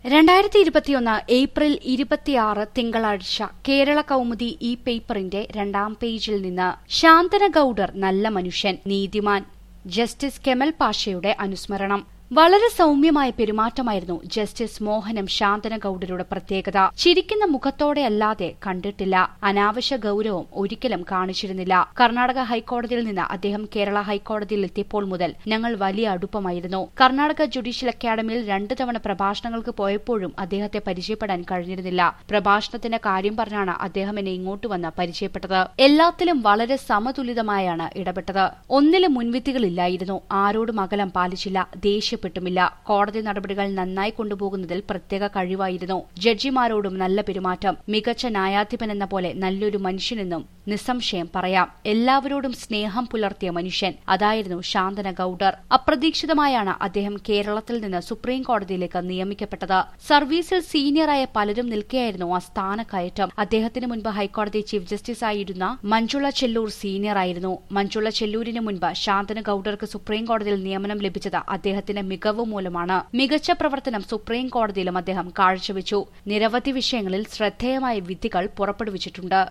രണ്ടായിരത്തി ഇരുപത്തിയൊന്ന് ഏപ്രിൽ ഇരുപത്തിയാറ് തിങ്കളാഴ്ച കേരള കൗമുദി ഈ പേപ്പറിന്റെ രണ്ടാം പേജിൽ നിന്ന് ശാന്തന ഗൌഡർ നല്ല മനുഷ്യൻ നീതിമാൻ ജസ്റ്റിസ് കെമൽ പാഷയുടെ അനുസ്മരണം വളരെ സൗമ്യമായ പെരുമാറ്റമായിരുന്നു ജസ്റ്റിസ് മോഹനം ശാന്തന ഗൌഡരുടെ പ്രത്യേകത ചിരിക്കുന്ന മുഖത്തോടെയല്ലാതെ കണ്ടിട്ടില്ല അനാവശ്യ ഗൌരവം ഒരിക്കലും കാണിച്ചിരുന്നില്ല കർണാടക ഹൈക്കോടതിയിൽ നിന്ന് അദ്ദേഹം കേരള ഹൈക്കോടതിയിൽ എത്തിയപ്പോൾ മുതൽ ഞങ്ങൾ വലിയ അടുപ്പമായിരുന്നു കർണാടക ജുഡീഷ്യൽ അക്കാദമിയിൽ രണ്ടു തവണ പ്രഭാഷണങ്ങൾക്ക് പോയപ്പോഴും അദ്ദേഹത്തെ പരിചയപ്പെടാൻ കഴിഞ്ഞിരുന്നില്ല പ്രഭാഷണത്തിന്റെ കാര്യം പറഞ്ഞാണ് അദ്ദേഹം എന്നെ ഇങ്ങോട്ട് വന്ന് പരിചയപ്പെട്ടത് എല്ലാത്തിലും വളരെ സമതുലിതമായാണ് ഇടപെട്ടത് ഒന്നിലും മുൻവിധികളില്ലായിരുന്നു ആരോടും അകലം പാലിച്ചില്ല ദേഷ്യം പ്പെട്ടുമില്ല കോടതി നടപടികൾ നന്നായി കൊണ്ടുപോകുന്നതിൽ പ്രത്യേക കഴിവായിരുന്നു ജഡ്ജിമാരോടും നല്ല പെരുമാറ്റം മികച്ച ന്യായാധിപനെന്ന പോലെ നല്ലൊരു മനുഷ്യനെന്നും നിസ്സംശയം പറയാം എല്ലാവരോടും സ്നേഹം പുലർത്തിയ മനുഷ്യൻ അതായിരുന്നു ശാന്തന ഗൌഡർ അപ്രതീക്ഷിതമായാണ് അദ്ദേഹം കേരളത്തിൽ നിന്ന് സുപ്രീം കോടതിയിലേക്ക് നിയമിക്കപ്പെട്ടത് സർവീസിൽ സീനിയറായ പലരും നിൽക്കെയായിരുന്നു ആ സ്ഥാനക്കയറ്റം അദ്ദേഹത്തിന് മുൻപ് ഹൈക്കോടതി ചീഫ് ജസ്റ്റിസ് ആയിരുന്ന മഞ്ജുള ചെല്ലൂർ സീനിയറായിരുന്നു മഞ്ജുള ചെല്ലൂരിന് മുൻപ് ശാന്തന ഗൌഡർക്ക് സുപ്രീം കോടതിയിൽ നിയമനം ലഭിച്ചത് അദ്ദേഹത്തിന്റെ മികവ് മൂലമാണ് മികച്ച പ്രവർത്തനം സുപ്രീം കോടതിയിലും അദ്ദേഹം കാഴ്ചവെച്ചു നിരവധി വിഷയങ്ങളിൽ ശ്രദ്ധേയമായ വിധികൾ പുറപ്പെടുവിച്ചിട്ടുണ്ട്